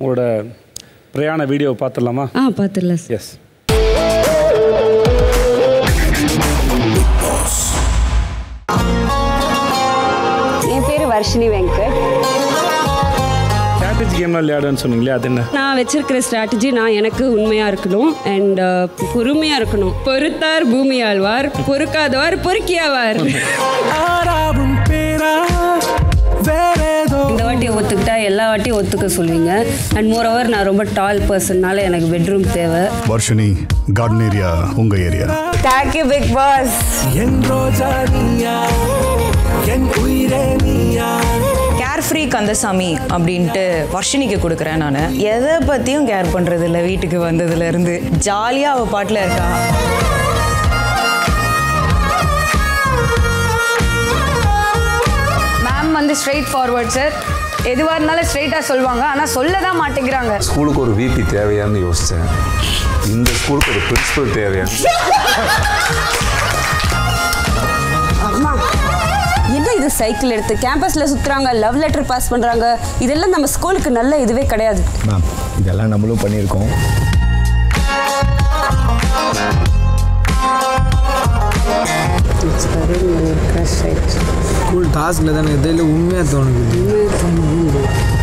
உங்களோட பிரயாண வீடியோ பார்த்துடலாமா ஆ பார்த்துடலாம் சார் எஸ் என் பேர் வர்ஷினி வெங்கட் ஸ்ட்ராட்டஜி கேம்லாம் விளையாடுன்னு சொன்னீங்களே அது என்ன நான் வச்சிருக்கிற ஸ்ட்ராட்டஜி நான் எனக்கு உண்மையாக இருக்கணும் அண்ட் பொறுமையாக இருக்கணும் பொறுத்தார் பூமி ஆழ்வார் பொறுக்காதவார் பொறுக்கியாவார் ஆறாவும் பேரா வேறேதோ இந்த வாட்டி ஒத்துக்கிட்டா எல்லா வாட்டியும் ஒத்துக்க சொல்லுவீங்க அண்ட் மோரோவர் நான் ரொம்ப டால் பர்சன்னால எனக்கு பெட்ரூம் தேவை வர்ஷினி கார்டன் ஏரியா உங்க ஏரியா தேங்க்யூ பிக் பாஸ் என் ரோஜா நீயா என் உயிரே நீயா கேர் ஃப்ரீ கந்தசாமி அப்படின்ட்டு வர்ஷினிக்கு கொடுக்குறேன் நான் எதை பற்றியும் கேர் பண்ணுறது இல்லை வீட்டுக்கு வந்ததுலேருந்து ஜாலியாக அவள் பாட்டில் இருக்கா மேம் வந்து ஸ்ட்ரெயிட் ஃபார்வர்ட் சார் எதுவாக இருந்தாலும் ஸ்ட்ரெயிட்டாக சொல்லுவாங்க ஆனால் சொல்ல தான் மாட்டேங்கிறாங்க ஸ்கூலுக்கு ஒரு விபி தேவையான்னு யோசித்தேன் இந்த ஸ்கூலுக்கு ஒரு பிரின்சிபல் தேவையா என்ன இது சைக்கிள் எடுத்து கேம்பஸில் சுற்றுறாங்க லவ் லெட்டர் பாஸ் பண்ணுறாங்க இதெல்லாம் நம்ம ஸ்கூலுக்கு நல்ல இதுவே கிடையாது மேம் இதெல்லாம் நம்மளும் பண்ணியிருக்கோம் ஸ்கூல் டாஸ்கில் தானே இதில் உண்மையாக தோணுது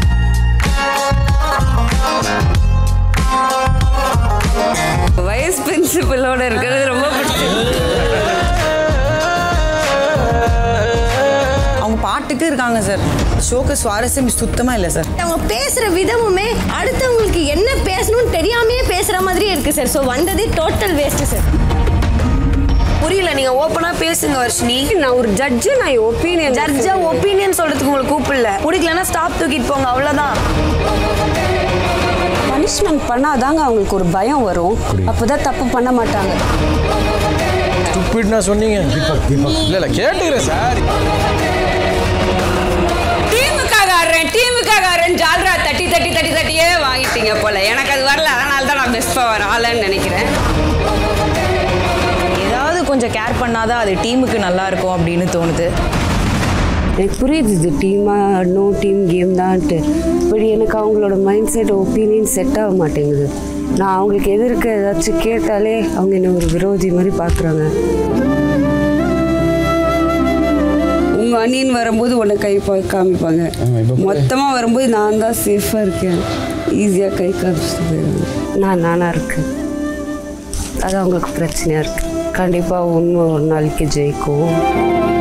வைஸ் பிரின்சிபலோட இருக்கிறது ரொம்ப பிடிச்சது அவங்க பாட்டுக்கு இருக்காங்க சார் ஷோக்கு சுவாரஸ்யம் சுத்தமாக இல்லை சார் அவங்க பேசுற விதமுமே அடுத்தவங்களுக்கு என்ன பேசணும்னு தெரியாமையே பேசுற மாதிரி இருக்கு சார் ஸோ வந்ததே டோட்டல் வேஸ்ட் சார் புரியல நீங்க ஓப்பனா பேசுங்க வர்ஷினி நான் ஒரு ஜட்ஜு நான் ஒப்பீனியன் ஜட்ஜா ஒப்பீனியன் சொல்றதுக்கு உங்களுக்கு கூப்பிடல பிடிக்கலன்னா ஸ்டாப் தூக்கிட்டு போங்க அவ்வளவுதான் பனிஷ்மெண்ட் பண்ணாதாங்க அவங்களுக்கு ஒரு பயம் வரும் அப்போதான் தப்பு பண்ண மாட்டாங்க ஸ்டூப்பிட்னா சொன்னீங்க இல்லை இல்லை கேட்டுக்கிறேன் சார் டீமுக்காக ஆடுறேன் டீமுக்காக ஆடுறேன் ஜால்ரா தட்டி தட்டி தட்டி தட்டியே வாங்கிட்டீங்க போல எனக்கு அது வரல அதனால தான் நான் பெஸ்ட் பவர் ஆளன்னு நினைக்கிறேன் ஏதாவது கொஞ்சம் கேர் பண்ணாதான் அது டீமுக்கு நல்லா இருக்கும் அப்படின்னு தோணுது எனக்கு புரியுது இது டீமாக ஆடணும் டீம் கேம் தான்ட்டு பட் எனக்கு அவங்களோட மைண்ட் செட் ஒப்பீனியன் செட் ஆக மாட்டேங்குது நான் அவங்களுக்கு எதிர்க்க ஏதாச்சும் கேட்டாலே அவங்க என்ன ஒரு விரோதி மாதிரி பார்க்குறாங்க உங்க அணின்னு வரும்போது உன்னை கை பா- காமிப்பாங்க மொத்தமாக வரும்போது நான் தான் சேஃபாக இருக்கேன் ஈஸியாக கை காமிச்சிட்டு போயிடுவாங்க நான் நானாக இருக்கேன் அது அவங்களுக்கு பிரச்சனையாக இருக்குது கண்டிப்பாக உண்மை ஒரு நாளைக்கு ஜெயிக்கும்